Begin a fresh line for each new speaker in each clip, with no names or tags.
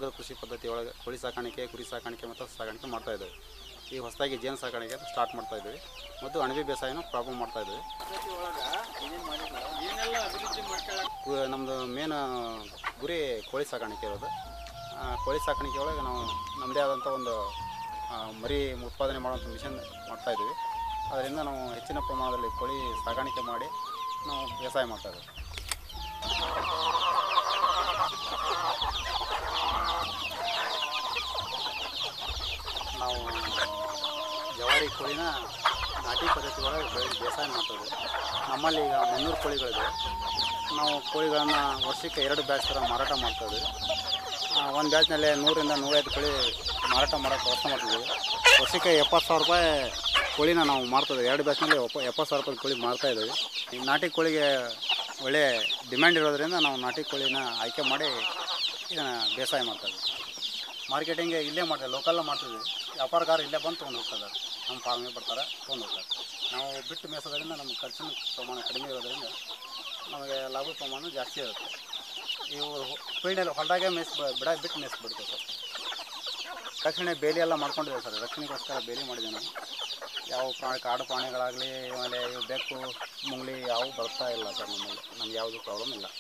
ಕೃಷಿ ಪದ್ಧತಿ ಒಳಗೆ ಕೋಳಿ ಸಾಕಾಣಿಕೆ ಕುರಿ ಸಾಕಾಣಿಕೆ ಮತ್ತು ಸಾಕಾಣಿಕೆ ಮಾಡ್ತಾ ಇದ್ದೇವೆ ಈಗ ಹೊಸದಾಗಿ ಜೇನು ಸಾಕಾಣಿಕೆ ಸ್ಟಾರ್ಟ್ ಮಾಡ್ತಾ ಇದ್ದೀವಿ ಮತ್ತು ಅಣಬೆ ಬೇಸಾಯನೂ ಪ್ರಾರಂಭ ಮಾಡ್ತಾ ಇದ್ದೀವಿ ಕು- ನಮ್ಮದು ಮೇನ್ ಗುರಿ ಕೋಳಿ ಸಾಕಾಣಿಕೆ ಇರೋದು ಆ, ಕೋಳಿ ಸಾಕಾಣಿಕೆ ಒಳಗೆ ನಾವು ನಮ್ಮದೇ ಆದಂಥ ಒಂದು ಆ, ಮರಿ ಉತ್ಪಾದನೆ ಮಾಡುವಂಥ ಮಿಷನ್ ಮಾಡ್ತಾ ಇದ್ದೀವಿ ಅದರಿಂದ ನಾವು ಹೆಚ್ಚಿನ ಪ್ರಮಾಣದಲ್ಲಿ ಕೋಳಿ ಸಾಕಾಣಿಕೆ ಮಾಡಿ ನಾವು ಬೇಸಾಯ ಮಾಡ್ತಾ ಇದ್ದೀವಿ ನಾವು ಜವಾರಿ ಕೋಳಿನ ನಾಟಿ ಪದ್ಧತಿ ಒಳಗೆ ಬೆಳೆ ಬೇಸಾಯ ಮಾಡ್ತೇವೆ ನಮ್ಮಲ್ಲಿ ಈಗ ಮುನ್ನೂರು ಕೋಳಿಗಳಿದೆ ನಾವು ಕೋಳಿಗಳನ್ನು ವರ್ಷಕ್ಕೆ ಎರಡು ಬ್ಯಾಚ್ ಥರ ಮಾರಾಟ ಮಾಡ್ತಾಯಿದ್ವಿ ಒಂದು ಬ್ಯಾಚ್ನಲ್ಲಿ ನೂರಿಂದ ನೂರೈದು ಕೋಳಿ ಮಾರಾಟ ಮಾಡೋಕ್ಕೆ ವ್ಯವಸ್ಥೆ ಮಾಡ್ತಿದ್ವಿ ವರ್ಷಕ್ಕೆ ಎಪ್ಪತ್ತು ಸಾವಿರ ರೂಪಾಯಿ ಕೋಳಿನ ನಾವು ಮಾರ್ತಿದ್ವಿ ಎರಡು ಬ್ಯಾಚ್ನಲ್ಲಿ ಒಪ್ಪ ಎಪ್ಪತ್ತು ಸಾವಿರ ರೂಪಾಯಿ ಕೋಳಿ ಮಾರ್ತಾ ಇದ್ದೀವಿ ಈ ನಾಟಿ ಕೋಳಿಗೆ ಒಳ್ಳೆ ಡಿಮ್ಯಾಂಡ್ ಇರೋದ್ರಿಂದ ನಾವು ನಾಟಿ ಕೋಳಿನ ಆಯ್ಕೆ ಮಾಡಿ ಇದನ್ನು ಬೇಸಾಯ ಮಾಡ್ತಾಯಿದ್ವಿ ಮಾರ್ಕೆಟಿಂಗ್ ಇಲ್ಲೇ ಮಾಡ್ತೀವಿ ಲೋಕಲ್ಲ ಮಾಡ್ತೀವಿ ವ್ಯಾಪಾರಗಾರ ಇಲ್ಲೇ ಬಂದು ತೊಗೊಂಡು ಹೋಗ್ತಾರೆ ನಮ್ಮ ಫಾರ್ಮಿಗೆ ಬರ್ತಾರೆ ತೊಗೊಂಡು ಹೋಗ್ತಾರೆ ನಾವು ಬಿಟ್ಟು ಮೇಸೋದ್ರಿಂದ ನಮ್ಮ ಖರ್ಚಿನ ಪ್ರಮಾಣ ಕಡಿಮೆ ಇರೋದ್ರಿಂದ ನಮಗೆ ಲಾಭ ಪ್ರಮಾಣ ಜಾಸ್ತಿ ಇರುತ್ತೆ ಇವು ಫೀಲ್ಡಲ್ಲಿ ಹೊಲದಾಗೆ ಮೇಸ್ ಬಿಡ ಬಿಟ್ಟು ಮೇಸ್ ಬಿಡ್ತೇವೆ ಸರ್ ರಕ್ಷಣೆ ಬೇಲಿ ಎಲ್ಲ ಮಾಡ್ಕೊಂಡಿದ್ದೇವೆ ಸರ್ ರಕ್ಷಣೆಗೋಸ್ಕರ ಬೇಲಿ ಮಾಡಿದ್ದೀವಿ ನಾವು ಯಾವ ಪ್ರಾಣಿ ಕಾಡು ಪ್ರಾಣಿಗಳಾಗಲಿ ಆಮೇಲೆ ಇವು ಬೆಕ್ಕು ಮುಂಗ್ಲಿ ಯಾವ ಬರ್ತಾ ಇಲ್ಲ ಸರ್ ನಮ್ಮಲ್ಲಿ ನಮ್ಗೆ ಯಾವುದು ಪ್ರಾಬ್ಲಮ್ ಇಲ್ಲ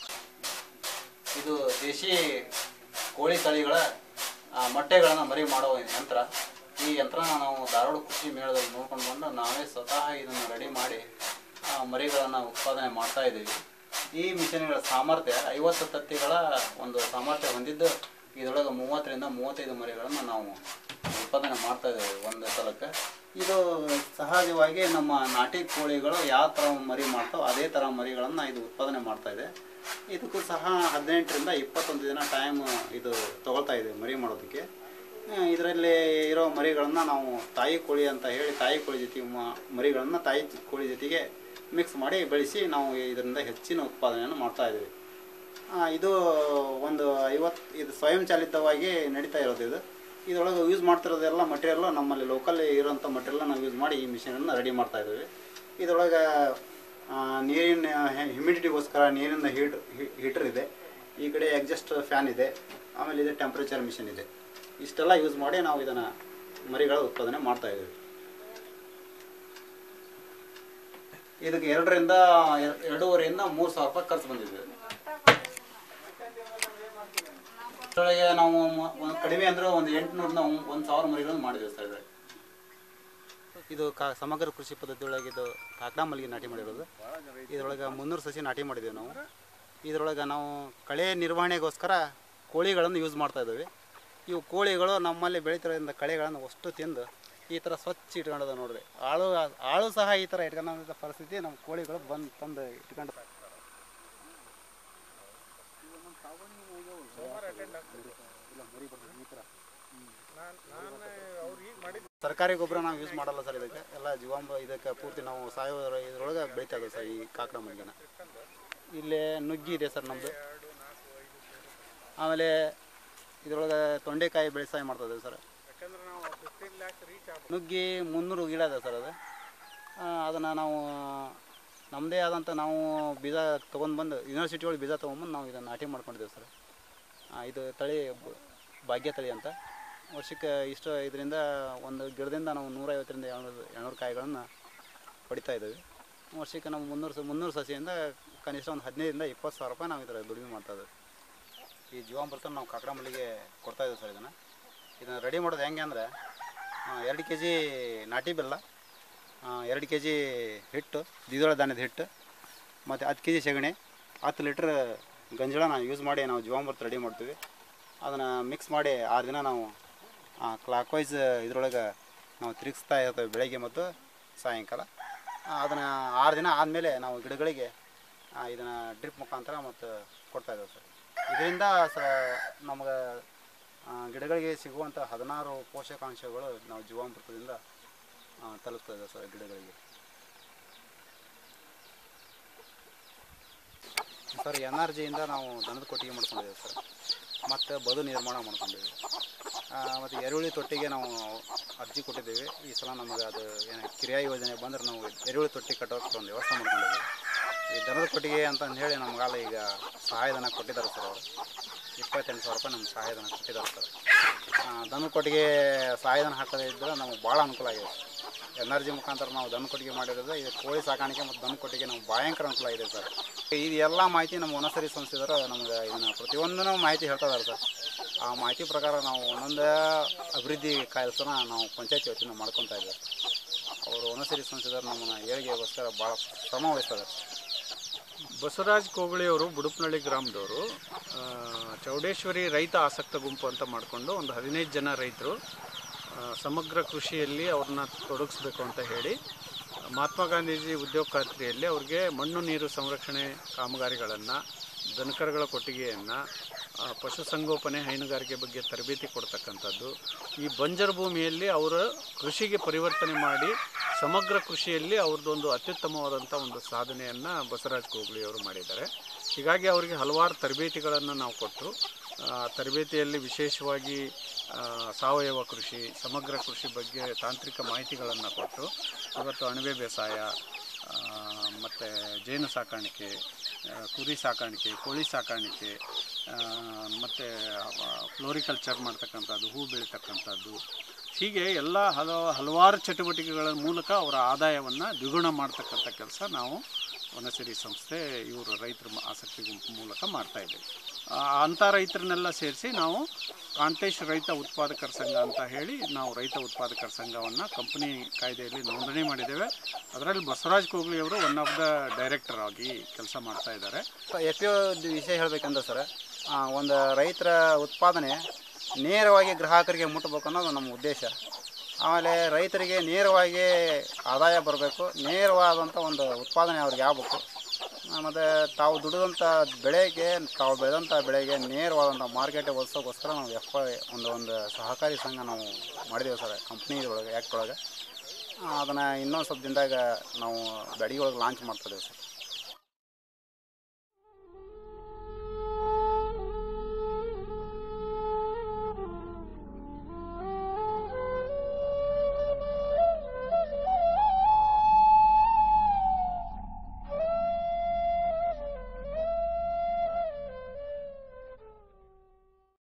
ಇದು ದೇಶಿ ಕೋಳಿ ತಳಿಗಳ ಆ, ಮೊಟ್ಟೆಗಳನ್ನು ಮರಿ ಮಾಡೋ ಯಂತ್ರ ಈ ಯಂತ್ರನ ನಾವು ಧಾರವಾಡ ಕೃಷಿ ಮೇಳದಲ್ಲಿ ನೋಡ್ಕೊಂಡು ಬಂದು ನಾವೇ ಸ್ವತಃ ಇದನ್ನು ರೆಡಿ ಮಾಡಿ ಆ, ಮರಿಗಳನ್ನು ಉತ್ಪಾದನೆ ಮಾಡ್ತಾ ಇದ್ದೀವಿ ಈ ಮಿಷನ್ಗಳ ಸಾಮರ್ಥ್ಯ ಐವತ್ತು ತತ್ತಿಗಳ ಒಂದು ಸಾಮರ್ಥ್ಯ ಹೊಂದಿದ್ದು ಇದರೊಳಗೆ ಮೂವತ್ತರಿಂದ ಮೂವತ್ತೈದು ಮರಿಗಳನ್ನು ನಾವು ಉತ್ಪಾದನೆ ಮಾಡ್ತಾ ಇದ್ದೇವೆ ಒಂದು ಸಲಕ್ಕೆ ಇದು ಸಹಜವಾಗಿ ನಮ್ಮ ನಾಟಿ ಕೋಳಿಗಳು ಯಾವ ಥರ ಮರಿ ಮಾಡ್ತಾವೆ ಅದೇ ಥರ ಮರಿಗಳನ್ನು ಇದು ಉತ್ಪಾದನೆ ಮಾಡ್ತಾ ಇದೆ ಇದಕ್ಕೂ ಸಹ ಹದಿನೆಂಟರಿಂದ ಇಪ್ಪತ್ತೊಂದು ದಿನ ಟೈಮ್ ಇದು ತಗೊಳ್ತಾ ಇದೆ ಮರಿ ಮಾಡೋದಕ್ಕೆ ಇದರಲ್ಲಿ ಇರೋ ಮರಿಗಳನ್ನು ನಾವು ತಾಯಿ ಕೋಳಿ ಅಂತ ಹೇಳಿ ತಾಯಿ ಕೋಳಿ ಜೊತೆ ಮ- ಮರಿಗಳನ್ನು ತಾಯಿ ಕೋಳಿ ಜೊತೆಗೆ ಮಿಕ್ಸ್ ಮಾಡಿ ಬೆಳೆಸಿ ನಾವು ಇದರಿಂದ ಹೆಚ್ಚಿನ ಉತ್ಪಾದನೆಯನ್ನು ಮಾಡ್ತಾ ಇದ್ದೀವಿ ಆ, ಇದು ಒಂದು ಐವತ್ತು ಇದು ಸ್ವಯಂ ಚಾಲಿತವಾಗಿ ನಡೀತಾ ಇರೋದು ಇದು ಇದರೊಳಗೆ ಯೂಸ್ ಮಾಡ್ತಿರೋದೆಲ್ಲ ಮಟೀರಿಯಲ್ಲು ನಮ್ಮಲ್ಲಿ ಲೋಕಲ್ಲಿ ಇರೋಂಥ ಮಟೀರಿಯಲ್ನ ನಾವು ಯೂಸ್ ಮಾಡಿ ಈ ಮಿಷನನ್ನು ರೆಡಿ ಮಾಡ್ತಾ ಇದ್ದೀವಿ ಇದರೊಳಗೆ ಆ, ನೀರಿನ ಹ್ಯುಮಿಡಿಟಿಗೋಸ್ಕರ ನೀರಿನ ಹೀಟ್ ಹೀಟರ್ ಇದೆ ಈ ಕಡೆ ಎಕ್ಸಾಸ್ಟ್ ಫ್ಯಾನ್ ಇದೆ ಆಮೇಲೆ ಇದೆ ಟೆಂಪ್ರೇಚರ್ ಮಿಷನ್ ಇದೆ ಇಷ್ಟೆಲ್ಲ ಯೂಸ್ ಮಾಡಿ ನಾವು ಇದನ್ನು ಮರಿಗಳ ಉತ್ಪಾದನೆ ಮಾಡ್ತಾ ಇದ್ದೀವಿ ಇದಕ್ಕೆ ಎರಡರಿಂದ ಎರ- ಎರಡೂವರೆಯಿಂದ ಮೂರು ಸಾವಿರ ರೂಪಾಯಿ ಖರ್ಚು ಬಂದಿದೆ ಇದರೊಳಗೆ ನಾವು ಮ- ಒಂದು ಕಡಿಮೆ ಅಂದ್ರೆ ಒಂದು ಎಂಟುನೂರಿಂದ ಒಂದು ಸಾವಿರ ಮರಿಗಳನ್ನು ಮಾಡಿದ್ದೇವೆ ಸರ್ ಇದ್ರಲ್ಲಿ. ಇದು ಕಾ ಸಮಗ್ರ ಕೃಷಿ ಪದ್ಧತಿ ಒಳಗೆ ಇದು ಕಾಕಡ ಮಲ್ಲಿಗೆ ನಾಟಿ ಮಾಡಿರೋದು ಇದರೊಳಗೆ ಮುನ್ನೂರು ಸಸಿ ನಾಟಿ ಮಾಡಿದ್ದೇವೆ ನಾವು ಇದರೊಳಗೆ ನಾವು ಕಳೆ ನಿರ್ವಹಣೆಗೋಸ್ಕರ ಕೋಳಿಗಳನ್ನು ಯೂಸ್ ಮಾಡ್ತಾ ಇದ್ದೇವೆ ಇವು ಕೋಳಿಗಳು ನಮ್ಮಲ್ಲಿ ಬೆಳೀತಿರೋದ್ರಿಂದ ಕಳೆಗಳನ್ನು ಅಷ್ಟು ತಿಂದು ಈ ಥರ ಸ್ವಚ್ಛ ಇಟ್ಕೊಂಡದ ನೋಡ್ರಿ ಆಳು ಆಳು ಸಹ ಈ ಥರ ಇಟ್ಕೊಂಡ ಪರಿಸ್ಥಿತಿ ನಮ್ಮ ಕೋಳಿಗಳು ಬಂದು ತಂದು ಇಟ್ಕೊಂಡು ಸರ್ಕಾರಿ ಗೊಬ್ಬರ ನಾವು ಯೂಸ್ ಮಾಡಲ್ಲ ಸರ್ ಇದಕ್ಕೆ ಎಲ್ಲ ಜೀವಾಂಬ ಇದಕ್ಕೆ ಪೂರ್ತಿ ನಾವು ಸಾವಯವ ಇದ್ರೊಳಗೆ ಬೆಳೀತಾ ಇದ್ದೀವಿ ಸರ್ ಈ ಕಾಕಡ ಮಲ್ಲಿಗೆನ ಇಲ್ಲೇ ನುಗ್ಗಿ ಇದೆ ಸರ್ ನಮ್ಮದು ಆಮೇಲೆ ಇದರೊಳಗೆ ತೊಂಡೆಕಾಯಿ ಬೆಳೆಸಾಯ ಮಾಡ್ತಾ ಇದ್ದೀವಿ ಸರ್ ನುಗ್ಗಿ ಮುನ್ನೂರು ಗಿಡ ಇದೆ ಸರ್ ಅದು ಅದನ್ನು ನಾವು ನಮ್ಮದೇ ಆದಂಥ ನಾವು ಬೀಜ ತೊಗೊಂಡು ಬಂದು ಯೂನಿವರ್ಸಿಟಿ ಒಳಗೆ ಬೀಜ ತೊಗೊಂಬಂದು ನಾವು ಇದನ್ನು ನಾಟಿ ಮಾಡ್ಕೊಂಡಿದ್ದೇವೆ ಸರ್ ಆ, ಇದು ತಳಿ ಬ- ಭಾಗ್ಯ ತಳಿ ಅಂತ ವರ್ಷಕ್ಕೆ ಇಷ್ಟು ಇದರಿಂದ ಒಂದು ಗಿಡದಿಂದ ನಾವು ನೂರೈವತ್ತರಿಂದ ಏಳ್ನೂರು ಏಳ್ನೂರು ಕಾಯಿಗಳನ್ನು ಪಡಿತಾ ಇದ್ದೀವಿ ವರ್ಷಕ್ಕೆ ನಾವು ಮುನ್ನೂರು ಸ ಮುನ್ನೂರು ಸಸಿಯಿಂದ ಕನಿಷ್ಠ ಒಂದು ಹದಿನೈದರಿಂದ ಇಪ್ಪತ್ತು ಸಾವಿರ ರೂಪಾಯಿ ನಾವು ಇದರ ದುಡಿಮೆ ಮಾಡ್ತಾ ಇದ್ದೀವಿ ಈ ಜೀವಾಮೃತ ನಾವು ಕಾಕಡ ಮಲ್ಲಿಗೆ ಕೊಡ್ತಾ ಇದ್ದೀವಿ ಸರ್ ಇದನ್ನು ಇದನ್ನು ರೆಡಿ ಮಾಡೋದು ಹೆಂಗೆ ಅಂದರೆ ಎರಡು ಕೆ ಜಿ ನಾಟಿ ಬೆಲ್ಲ ಎರಡು ಕೆ ಜಿ ಹಿಟ್ಟು ದ್ವಿದಳ ಧಾನ್ಯದ ಹಿಟ್ಟು ಮತ್ತು ಹತ್ತು ಕೆ ಜಿ ಸಗಣಿ ಹತ್ತು ಲೀಟ್ರ್ ಗಂಜಳನ ಯೂಸ್ ಮಾಡಿ ನಾವು ಜೀವಾಮೃತ ರೆಡಿ ಮಾಡ್ತೀವಿ ಅದನ್ನು ಮಿಕ್ಸ್ ಮಾಡಿ ಆರು ದಿನ ನಾವು ಕ್ಲಾಕ್ ವೈಸ್ ಇದರೊಳಗೆ ನಾವು ತಿರುಗಿಸ್ತಾ ಇರ್ತೇವೆ ಬೆಳಗ್ಗೆ ಮತ್ತು ಸಾಯಂಕಾಲ ಅದನ್ನು ಆರು ದಿನ ಆದಮೇಲೆ ನಾವು ಗಿಡಗಳಿಗೆ ಇದನ್ನು ಡ್ರಿಪ್ ಮುಖಾಂತರ ಮತ್ತು ಕೊಡ್ತಾ ಇದ್ದೇವೆ ಸರ್ ಇದರಿಂದ ಸ ನಮಗೆ ಆ, ಗಿಡಗಳಿಗೆ ಸಿಗುವಂಥ ಹದಿನಾರು ಪೋಷಕಾಂಶಗಳು ನಾವು ಜೀವಾಮೃತದಿಂದ ಆ, ತಲುಪ್ತಾ ಇದ್ದೇವೆ ಸರ್ ಗಿಡಗಳಿಗೆ ಸರ್ ಎನ್ ಆರ್ ಜಿಯಿಂದ ನಾವು ದನದ ಕೊಟ್ಟಿಗೆ ಮಾಡ್ಕೊಂಡಿದ್ದೇವೆ ಸರ್ ಮತ್ತು ಬದು ನಿರ್ಮಾಣ ಮಾಡ್ಕೊಂಡಿದ್ದೀವಿ ಮತ್ತು ಎರುಳಿ ತೊಟ್ಟಿಗೆ ನಾವು ಅರ್ಜಿ ಕೊಟ್ಟಿದ್ದೀವಿ ಈ ಸಲ ನಮಗೆ ಅದು ಏನು ಕಿರಿಯ ಯೋಜನೆ ಬಂದ್ರೆ ನಾವು ಎರುಳಿ ತೊಟ್ಟಿ ಕಟ್ಟೋಕ್ಕೆ ಒಂದು ವ್ಯವಸ್ಥೆ ಮಾಡ್ಕೊಂಡಿದ್ದೀವಿ ಈ ದನದ ಕೊಟ್ಟಿಗೆ ಅಂತಂದು ಹೇಳಿ ನಮಗಾಲ ಈಗ ಸಹಾಯಧನ ಕೊಟ್ಟಿದ್ದಾರೆ ಸರ್ ಅವರು ಇಪ್ಪತ್ತೆಂಟು ಸಾವಿರ ರೂಪಾಯಿ ನಮ್ಗೆ ಸಹಾಯಧನ ಕೊಟ್ಟಿದ್ದಾರೆ ಸರ್ ಆ, ದನದ ಕೊಟ್ಟಿಗೆ ಸಹಾಯಧನ ಹಾಕದೇ ಇದ್ದರೆ ನಮಗೆ ಭಾಳ ಅನುಕೂಲ ಆಗಿದೆ ಎನರ್ಜಿ ಮುಖಾಂತರ ನಾವು ದನ ಕೊಟ್ಟಿಗೆ ಮಾಡಿರೋದು ಇದು ಕೋಳಿ ಸಾಕಾಣಿಕೆ ಮತ್ತು ದನ ಕೊಟ್ಟಿಗೆ ನಮ್ಗೆ ಭಯಂಕರ ಅನುಕೂಲ ಆಗಿದೆ ಸರ್ ಇದು ಎಲ್ಲ ಮಾಹಿತಿ ನಮ್ಮ ವನಸರಿ ಸಂಸ್ಥೆದವರು ನಮ್ಗೆ ಇದನ್ನು ಪ್ರತಿಯೊಂದೂ ಮಾಹಿತಿ ಹೇಳ್ತಾ ಇದ್ದಾರೆ ಸರ್ ಆ ಮಾಹಿತಿ ಪ್ರಕಾರ ನಾವು ಒಂದೊಂದು ಅಭಿವೃದ್ಧಿ ಕೆಲಸನ ನಾವು ಪಂಚಾಯತಿ ವತಿಯಿಂದ ಮಾಡ್ಕೊತಾ ಇದ್ದೇವೆ ಅವರು ವನಸರಿ ಸಂಸ್ಥೆದವರು ನಮ್ಮನ್ನು ಏಳಿಗೆಗೋಸ್ಕರ ಭಾಳ ಶ್ರಮ ವಹಿಸ್ತಾರೆ
ಬಸವರಾಜ್ ಕೋಗಳಿಯವರು ಬುಡುಪನಹಳ್ಳಿ ಗ್ರಾಮದವರು ಆ, ಚೌಡೇಶ್ವರಿ ರೈತ ಆಸಕ್ತ ಗುಂಪು ಅಂತ ಮಾಡಿಕೊಂಡು ಒಂದು ಹದಿನೈದು ಜನ ರೈತರು ಆ, ಸಮಗ್ರ ಕೃಷಿಯಲ್ಲಿ ಅವ್ರನ್ನ ತೊಡಗಿಸ್ಬೇಕು ಅಂತ ಹೇಳಿ ಮಹಾತ್ಮ ಗಾಂಧೀಜಿ ಉದ್ಯೋಗ ಖಾತ್ರಿಯಲ್ಲಿ ಅವ್ರಿಗೆ ಮಣ್ಣು ನೀರು ಸಂರಕ್ಷಣೆ ಕಾಮಗಾರಿಗಳನ್ನು ದನಕರುಗಳ ಕೊಟ್ಟಿಗೆಯನ್ನು ಪಶುಸಂಗೋಪನೆ ಹೈನುಗಾರಿಕೆ ಬಗ್ಗೆ ತರಬೇತಿ ಕೊಡ್ತಕ್ಕಂಥದ್ದು ಈ ಬಂಜರು ಭೂಮಿಯಲ್ಲಿ ಅವರ ಕೃಷಿಗೆ ಪರಿವರ್ತನೆ ಮಾಡಿ ಸಮಗ್ರ ಕೃಷಿಯಲ್ಲಿ ಅವ್ರದ್ದೊಂದು ಅತ್ಯುತ್ತಮವಾದಂಥ ಒಂದು ಸಾಧನೆಯನ್ನು ಬಸವರಾಜ್ ಕೋಗ್ಲಿ ಅವರು ಮಾಡಿದ್ದಾರೆ ಹೀಗಾಗಿ ಅವರಿಗೆ ಹಲವಾರು ತರಬೇತಿಗಳನ್ನು ನಾವು ಕೊಟ್ಟು ಆ, ತರಬೇತಿಯಲ್ಲಿ ವಿಶೇಷವಾಗಿ ಆ, ಸಾವಯವ ಕೃಷಿ ಸಮಗ್ರ ಕೃಷಿ ಬಗ್ಗೆ ತಾಂತ್ರಿಕ ಮಾಹಿತಿಗಳನ್ನು ಕೊಟ್ಟು ಇವತ್ತು ಅಣಬೆ ಬೇಸಾಯ ಮತ್ತು ಜೇನು ಸಾಕಾಣಿಕೆ ಆ, ಕುರಿ ಸಾಕಾಣಿಕೆ ಕೋಳಿ ಸಾಕಾಣಿಕೆ ಮತ್ತು ಫ್ಲೋರಿಕಲ್ಚರ್ ಮಾಡ್ತಕ್ಕಂಥದ್ದು ಹೂ ಬೆಳೀತಕ್ಕಂಥದ್ದು ಹೀಗೆ ಎಲ್ಲ ಹಲವು ಹಲವಾರು ಚಟುವಟಿಕೆಗಳ ಮೂಲಕ ಅವರ ಆದಾಯವನ್ನು ದ್ವಿಗುಣ ಮಾಡ್ತಕ್ಕಂಥ ಕೆಲಸ ನಾವು ವನಸಿರಿ ಸಂಸ್ಥೆ ಇವರು ರೈತರ ಮ- ಆಸಕ್ತಿ ಗುಂಪು ಮೂಲಕ ಮಾಡ್ತಾ ಇದ್ದೀವಿ ಆ, ಅಂಥ ರೈತರನ್ನೆಲ್ಲ ಸೇರಿಸಿ ನಾವು ಕಾಂತೇಶ್ ರೈತ ಉತ್ಪಾದಕರ ಸಂಘ ಅಂತ ಹೇಳಿ ನಾವು ರೈತ ಉತ್ಪಾದಕರ ಸಂಘವನ್ನು ಕಂಪನಿ ಕಾಯ್ದೆಯಲ್ಲಿ ನೋಂದಣಿ ಮಾಡಿದ್ದೇವೆ ಅದರಲ್ಲಿ ಬಸವರಾಜ್ ಕೋಗ್ಲಿಯವರು ಒನ್ ಆಫ್ ದ ಡೈರೆಕ್ಟರ್ ಆಗಿ ಕೆಲಸ ಮಾಡ್ತಾ ಇದ್ದಾರೆ
ಎಫ್ ಪಿ ವಿಷಯ ಹೇಳಬೇಕಂದ್ರೆ ಸರ್ ಆ, ಒಂದು ರೈತರ ಉತ್ಪಾದನೆ ನೇರವಾಗಿ ಗ್ರಾಹಕರಿಗೆ ಮುಟ್ಟಬೇಕು ಅನ್ನೋದು ನಮ್ಮ ಉದ್ದೇಶ ಆಮೇಲೆ ರೈತರಿಗೆ ನೇರವಾಗಿ ಆದಾಯ ಬರಬೇಕು ನೇರವಾದಂಥ ಒಂದು ಉತ್ಪಾದನೆ ಅವ್ರಿಗೆ ಆಗಬೇಕು ಮತ್ತು ತಾವು ದುಡಿದಂಥ ಬೆಳೆಗೆ ತಾವು ಬೆಳೆದಂಥ ಬೆಳೆಗೆ ನೇರವಾದಂಥ ಮಾರ್ಕೆಟಿಗೆ ಒದಗಿಸೋಕ್ಕೋಸ್ಕರ ನಾವು ಎಫ್ ಐ ಒಂದು ಒಂದು ಸಹಕಾರಿ ಸಂಘ ನಾವು ಮಾಡಿದ್ದೇವೆ ಸರ್ ಕಂಪ್ನಿ ಒಳಗೆ ಆ್ಯಕ್ಟ್ ಒಳಗೆ ಅದನ್ನು ಇನ್ನೊಂದು ಸ್ವಲ್ಪ ದಿನದಾಗ ನಾವು ಬೆಡಿಗೆ ಒಳಗೆ ಲಾಂಚ್ ಮಾಡ್ತಿದ್ದೇವೆ ಸರ್